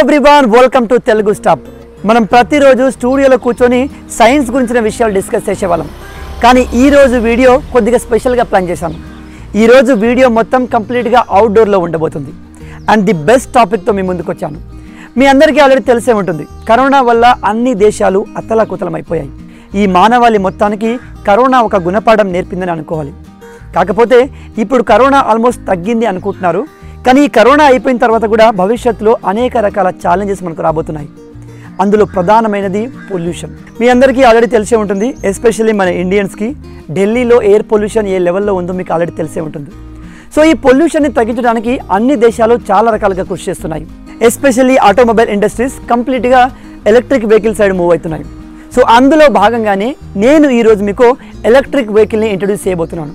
Everyone welcome to Telugu Stop మనం ప్రతిరోజు స్టూడియోలో కూర్చొని సైన్స్ గురించిన విషయాలు డిస్కస్ చేసేవాళ్ళం కానీ ఈ రోజు వీడియో కొద్దిగా స్పెషల్గా ప్లాన్ చేశాను ఈ రోజు వీడియో మొత్తం కంప్లీట్గా అవుట్డోర్లో ఉండబోతుంది అండ్ ది బెస్ట్ టాపిక్తో మీ ముందుకు వచ్చాను మీ అందరికీ ఆల్రెడీ తెలిసే ఉంటుంది కరోనా వల్ల అన్ని దేశాలు అత్తలాకుతలమైపోయాయి ఈ మానవాళి మొత్తానికి కరోనా ఒక గుణపాఠం నేర్పిందని అనుకోవాలి కాకపోతే ఇప్పుడు కరోనా ఆల్మోస్ట్ తగ్గింది అనుకుంటున్నారు కానీ ఈ కరోనా అయిపోయిన తర్వాత కూడా భవిష్యత్తులో అనేక రకాల ఛాలెంజెస్ మనకు రాబోతున్నాయి అందులో ప్రధానమైనది పొల్యూషన్ మీ అందరికీ ఆల్రెడీ తెలిసే ఉంటుంది ఎస్పెషల్లీ మన ఇండియన్స్కి ఢిల్లీలో ఎయిర్ పొల్యూషన్ ఏ లెవెల్లో ఉందో మీకు ఆల్రెడీ తెలిసే ఉంటుంది సో ఈ పొల్యూషన్ని తగ్గించడానికి అన్ని దేశాలు చాలా రకాలుగా కృషి చేస్తున్నాయి ఎస్పెషల్లీ ఆటోమొబైల్ ఇండస్ట్రీస్ కంప్లీట్గా ఎలక్ట్రిక్ వెహికల్ సైడ్ మూవ్ అవుతున్నాయి సో అందులో భాగంగానే నేను ఈరోజు మీకు ఎలక్ట్రిక్ వెహికల్ని ఇంట్రడ్యూస్ చేయబోతున్నాను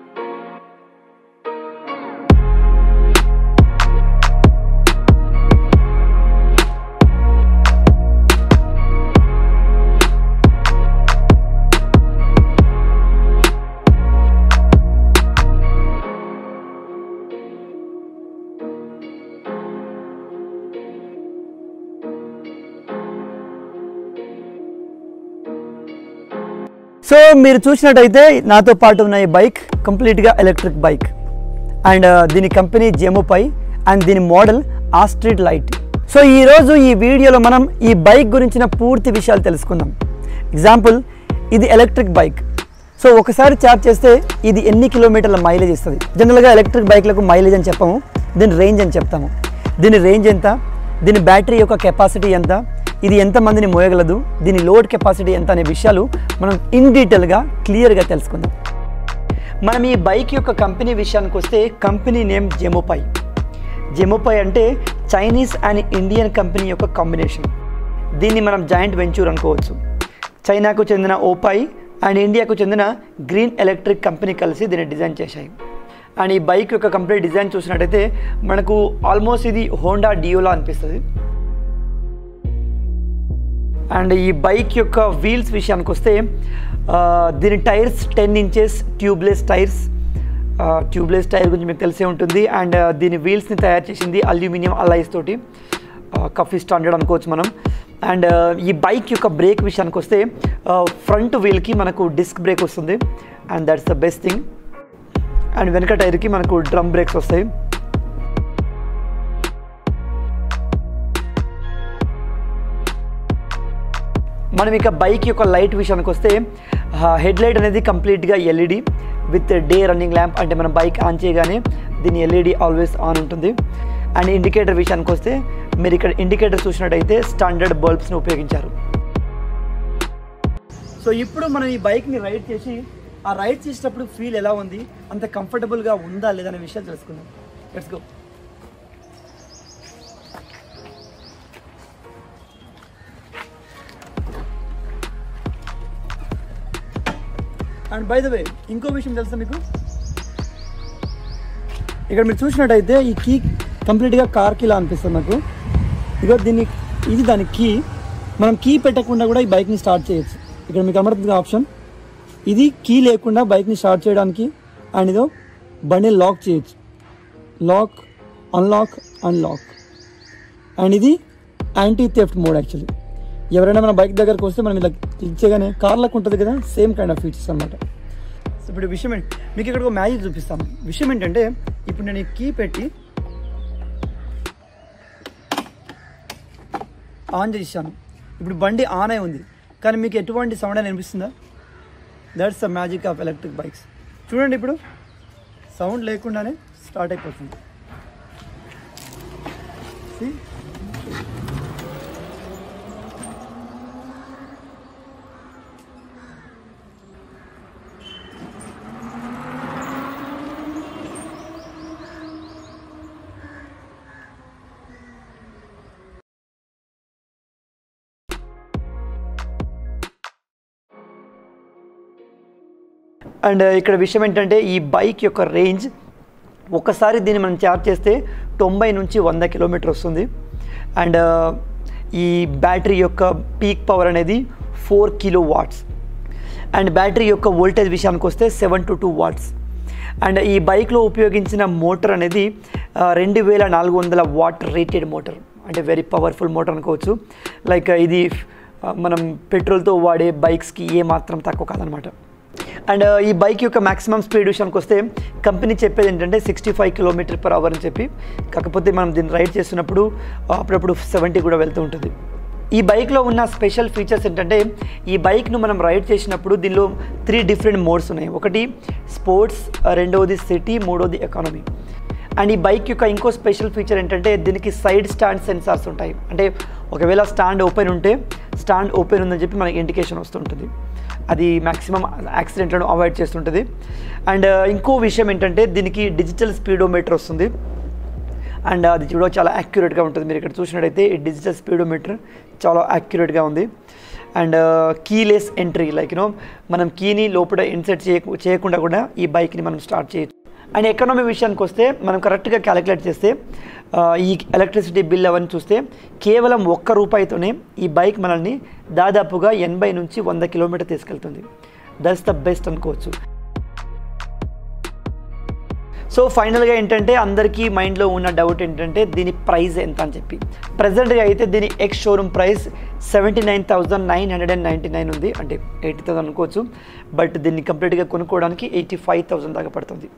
సో మీరు చూసినట్టయితే నాతో పాటు ఉన్న ఈ బైక్ కంప్లీట్గా ఎలక్ట్రిక్ బైక్ అండ్ దీని కంపెనీ జెమోపై అండ్ దీని మోడల్ ఆస్ట్రీట్ లైట్ సో ఈరోజు ఈ వీడియోలో మనం ఈ బైక్ గురించిన పూర్తి విషయాలు తెలుసుకుందాం ఎగ్జాంపుల్ ఇది ఎలక్ట్రిక్ బైక్ సో ఒకసారి ఛార్జ్ చేస్తే ఇది ఎన్ని కిలోమీటర్ల మైలేజ్ ఇస్తుంది జనరల్గా ఎలక్ట్రిక్ బైక్లకు మైలేజ్ అని చెప్పము దీని రేంజ్ అని చెప్తాము దీని రేంజ్ ఎంత దీని బ్యాటరీ యొక్క కెపాసిటీ ఎంత ఇది ఎంతమందిని మోయగలదు దీని లోడ్ కెపాసిటీ ఎంత అనే విషయాలు మనం ఇన్ డీటెయిల్గా క్లియర్గా తెలుసుకుందాం మనం ఈ బైక్ యొక్క కంపెనీ విషయానికి వస్తే కంపెనీ నేమ్ జెమోపై జెమోపై అంటే చైనీస్ అండ్ ఇండియన్ కంపెనీ యొక్క కాంబినేషన్ దీన్ని మనం జాయింట్ వెంచూర్ అనుకోవచ్చు చైనాకు చెందిన ఓపై అండ్ ఇండియాకు చెందిన గ్రీన్ ఎలక్ట్రిక్ కంపెనీ కలిసి దీన్ని డిజైన్ చేశాయి అండ్ ఈ బైక్ యొక్క కంప్లీట్ డిజైన్ చూసినట్టయితే మనకు ఆల్మోస్ట్ ఇది హోండా డియోలా అనిపిస్తుంది అండ్ ఈ బైక్ యొక్క వీల్స్ విషయానికి వస్తే ఆ, దీని tyres ten inches tubeless tyres tubeless tyre గురించి మీకు తెలిసే ఉంటుంది అండ్ దీని వీల్స్ని తయారు చేసింది అల్యూమినియం అలైస్ తోటి కఫీ స్టాండర్డ్ అనుకోవచ్చు మనం అండ్ ఈ బైక్ యొక్క బ్రేక్ విషయానికి వస్తే ఫ్రంట్ వీల్కి మనకు డిస్క్ బ్రేక్ వస్తుంది and that's the best thing and వెనక టైర్కి మనకు డ్రమ్ బ్రేక్స్ వస్తాయి మనం ఇక బైక్ యొక్క లైట్ విషయానికి వస్తే హెడ్ లైట్ అనేది కంప్లీట్గా LED with day running lamp అంటే మనం బైక్ ఆన్ చేయగానే దీని ఎల్ఈడి ఆల్వేస్ ఆన్ ఉంటుంది అండ్ ఇండికేటర్ విషయానికి వస్తే మీరు ఇక్కడ ఇండికేటర్ చూసినట్టయితే స్టాండర్డ్ బల్బ్స్ని ఉపయోగించారు సో ఇప్పుడు మనం ఈ బైక్ని రైడ్ చేసి ఆ రైడ్ చేసేటప్పుడు ఫీల్ ఎలా ఉంది అంత కంఫర్టబుల్గా ఉందా లేదా అనే విషయం తెలుసుకుందాం let's go and by the way ఇంకో విషయం తెలుసా మీకు ఇక్కడ మీరు చూసినట్టయితే ఈ కీ కంప్లీట్గా కార్కి ఇలా అనిపిస్తుంది నాకు ఇగో దీన్ని ఇది దాని కీ మనం కీ పెట్టకుండా కూడా ఈ బైక్ని స్టార్ట్ చేయొచ్చు ఇక్కడ మీకు కనబడుతుంది ఆప్షన్ ఇది కీ లేకుండా బైక్ని స్టార్ట్ చేయడానికి అండ్ ఇదో బండి లాక్ చేయొచ్చు లాక్ అన్లాక్ అన్లాక్ అండ్ ఇది యాంటీ థెఫ్ట్ మోడ్ యాక్చువల్లీ ఎవరైనా మన బైక్ దగ్గరకు వస్తే మనం ఇలా క్లిక్ చేయగానే కార్లకు ఉంటుంది కదా సేమ్ కైండ్ ఆఫ్ ఫీచర్స్ అనమాట సో ఇప్పుడు విషయం ఏంటి మీకు ఇక్కడ ఒక మ్యాజిక్ చూపిస్తాను విషయం ఏంటంటే ఇప్పుడు నేను ఈ కీ పెట్టి ఆన్ చేశాను ఇప్పుడు బండి ఆన్ అయి ఉంది కానీ మీకు ఎటువంటి సౌండ్ అని అనిపిస్తుందా that's the magic of electric bikes చూడండి ఇప్పుడు సౌండ్ లేకుండానే స్టార్ట్ అయిపోతుంది See? అండ్ ఇక్కడ విషయం ఏంటంటే ఈ బైక్ యొక్క రేంజ్ ఒకసారి దీన్ని మనం ఛార్జ్ చేస్తే తొంభై నుంచి వంద కిలోమీటర్ వస్తుంది అండ్ ఈ బ్యాటరీ యొక్క పీక్ పవర్ అనేది four kilowatts and battery యొక్క వోల్టేజ్ విషయానికి వస్తే seven to two watts and ఈ బైక్లో ఉపయోగించిన మోటార్ అనేది రెండు వేల నాలుగు వందల వాట్ రేటెడ్ మోటార్ అంటే వెరీ పవర్ఫుల్ మోటార్ అనుకోవచ్చు లైక్ ఇది ఆ, మనం పెట్రోల్తో వాడే బైక్స్కి ఏ మాత్రం తక్కువ కాదనమాట అండ్ ఈ బైక్ యొక్క మాక్సిమం స్పీడ్ విషయానికి వస్తే కంపెనీ చెప్పేది ఏంటంటే sixty five kilometre per hour అని చెప్పి కాకపోతే మనం దీన్ని రైడ్ చేస్తున్నప్పుడు ఆ, అప్పుడప్పుడు సెవెంటీ కూడా వెళ్తూ ఉంటుంది ఈ బైక్లో ఉన్న స్పెషల్ ఫీచర్స్ ఏంటంటే ఈ బైక్ను మనం రైడ్ చేసినప్పుడు దీనిలో త్రీ డిఫరెంట్ మోడ్స్ ఉన్నాయి ఒకటి స్పోర్ట్స్ రెండవది సిటీ మూడవది ఎకానమీ అండ్ ఈ బైక్ యొక్క ఇంకో స్పెషల్ ఫీచర్ ఏంటంటే దీనికి సైడ్ స్టాండ్ సెన్సార్స్ ఉంటాయి అంటే ఒకవేళ స్టాండ్ ఓపెన్ ఉంటే స్టాండ్ ఓపెన్ ఉందని చెప్పి మనకి ఇండికేషన్ వస్తుంటుంది అది మ్యాక్సిమం యాక్సిడెంట్లను అవాయిడ్ చేస్తుంటుంది అండ్ ఇంకో విషయం ఏంటంటే దీనికి డిజిటల్ స్పీడోమీటర్ వస్తుంది అండ్ అది కూడా చాలా యాక్యురేట్గా ఉంటుంది మీరు ఇక్కడ చూసినట్టయితే ఈ డిజిటల్ స్పీడోమీటర్ చాలా యాక్యురేట్గా ఉంది and keyless entry like you know మనం కీని లోపల ఇన్సర్ట్ చేయకు చేయకుండా కూడా ఈ బైక్ని మనం స్టార్ట్ చేయొచ్చు అండ్ ఎకనామీ విషయానికి వస్తే మనం కరెక్ట్గా క్యాలిక్యులేట్ చేస్తే ఆ, ఈ ఎలక్ట్రిసిటీ బిల్ అవన్నీ చూస్తే కేవలం ఒక్క రూపాయితోనే ఈ బైక్ మనల్ని దాదాపుగా ఎనభై నుంచి వంద కిలోమీటర్ తీసుకెళ్తుంది దట్స్ ద బెస్ట్ అనుకోవచ్చు సో ఫైనల్గా ఏంటంటే అందరికీ మైండ్లో ఉన్న డౌట్ ఏంటంటే దీని ప్రైస్ ఎంత అని చెప్పి ప్రజెంట్గా అయితే దీని ex showroom price seventy nine thousand nine hundred and ninety nine ఉంది అంటే ఎయిటీ థౌసండ్ అనుకోవచ్చు బట్ దీన్ని కంప్లీట్గా కొనుక్కోవడానికి ఎయిటీ ఫైవ్ థౌసండ్ దాకా పడుతుంది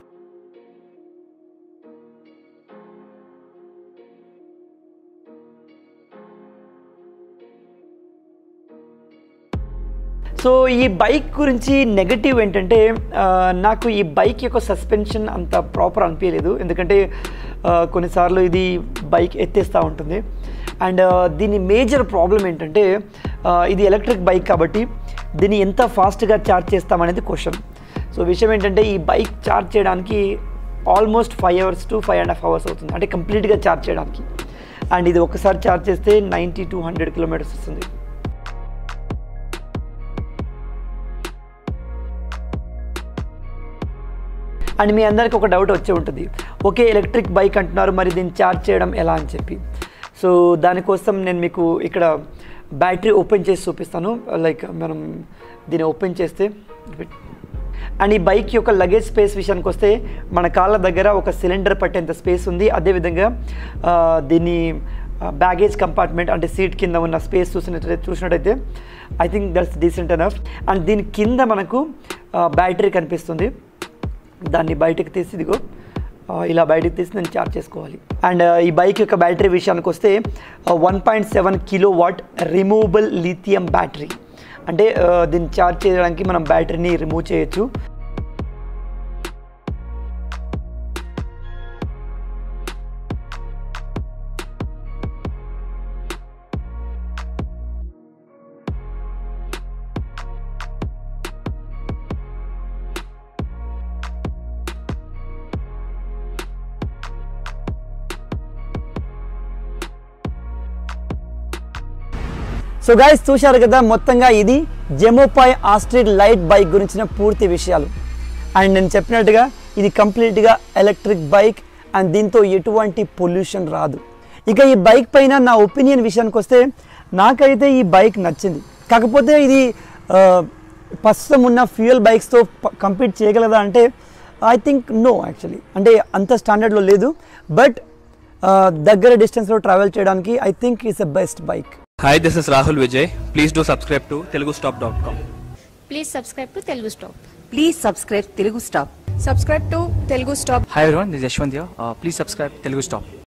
సో ఈ బైక్ గురించి నెగటివ్ ఏంటంటే ఆ, నాకు ఈ బైక్ యొక్క సస్పెన్షన్ అంత ప్రాపర్ అనిపించలేదు ఎందుకంటే ఆ, కొన్నిసార్లు ఇది బైక్ ఎత్తేస్తూ ఉంటుంది అండ్ దీని మేజర్ ప్రాబ్లం ఏంటంటే ఆ, ఇది ఎలక్ట్రిక్ బైక్ కాబట్టి దీన్ని ఎంత ఫాస్ట్గా ఛార్జ్ చేస్తామనేది క్వశ్చన్ సో విషయం ఏంటంటే ఈ బైక్ ఛార్జ్ చేయడానికి almost five hours to five and half hours అవుతుంది అంటే కంప్లీట్గా ఛార్జ్ చేయడానికి అండ్ ఇది ఒకసారి ఛార్జ్ చేస్తే నైంటీ టు హండ్రెడ్ కిలోమీటర్స్ వస్తుంది అండ్ మీ అందరికి ఒక డౌట్ వచ్చే ఉంటుంది ఓకే ఎలక్ట్రిక్ బైక్ అంటున్నారు మరి దీన్ని ఛార్జ్ చేయడం ఎలా అని చెప్పి సో దానికోసం నేను మీకు ఇక్కడ బ్యాటరీ ఓపెన్ చేసి చూపిస్తాను లైక్ మనం దీన్ని ఓపెన్ చేస్తే అండ్ ఈ బైక్ యొక్క లగేజ్ స్పేస్ విషయానికి వస్తే మన కాళ్ళ దగ్గర ఒక సిలిండర్ పట్టేంత స్పేస్ ఉంది అదేవిధంగా ఆ, దీన్ని బ్యాగేజ్ కంపార్ట్మెంట్ అంటే సీట్ కింద ఉన్న స్పేస్ చూసినట్లయితే చూసినట్టయితే I think that's decent enough and దీని కింద మనకు బ్యాటరీ కనిపిస్తుంది దాన్ని బయటకు తీసి ఇదిగో ఆ, ఇలా బయటకు తీసి నేను ఛార్జ్ చేసుకోవాలి అండ్ ఈ బైక్ యొక్క బ్యాటరీ విషయానికి వస్తే one point seven kilowatt removable lithium battery అంటే ఆ, దీన్ని ఛార్జ్ చేయడానికి మనం బ్యాటరీని రిమూవ్ చేయొచ్చు సో గైస్ చూశారు కదా మొత్తంగా ఇది జెమోపై ఆస్ట్రిడ్ లైట్ బైక్ గురించిన పూర్తి విషయాలు అండ్ నేను చెప్పినట్టుగా ఇది కంప్లీట్గా ఎలక్ట్రిక్ బైక్ అండ్ దీంతో ఎటువంటి పొల్యూషన్ రాదు ఇక ఈ బైక్ పైన నా ఒపీనియన్ విషయానికి వస్తే నాకైతే ఈ బైక్ నచ్చింది కాకపోతే ఇది ఆ, ప్రస్తుతం ఉన్న ఫ్యూయల్ బైక్స్తో కంపీట్ చేయగలదా అంటే ఐ థింక్ నో యాక్చువల్లీ అంటే అంత స్టాండర్డ్లో లేదు బట్ దగ్గర డిస్టెన్స్లో ట్రావెల్ చేయడానికి I think it's a best bike Hi, this is Rahul Vijay. Please do subscribe to telugustop.com. Please subscribe to Telugu Stop Please subscribe Telugu Stop. subscribe to Telugu Stop. Hi everyone, this is Yashwant here. Uh, please subscribe Telugu Stop.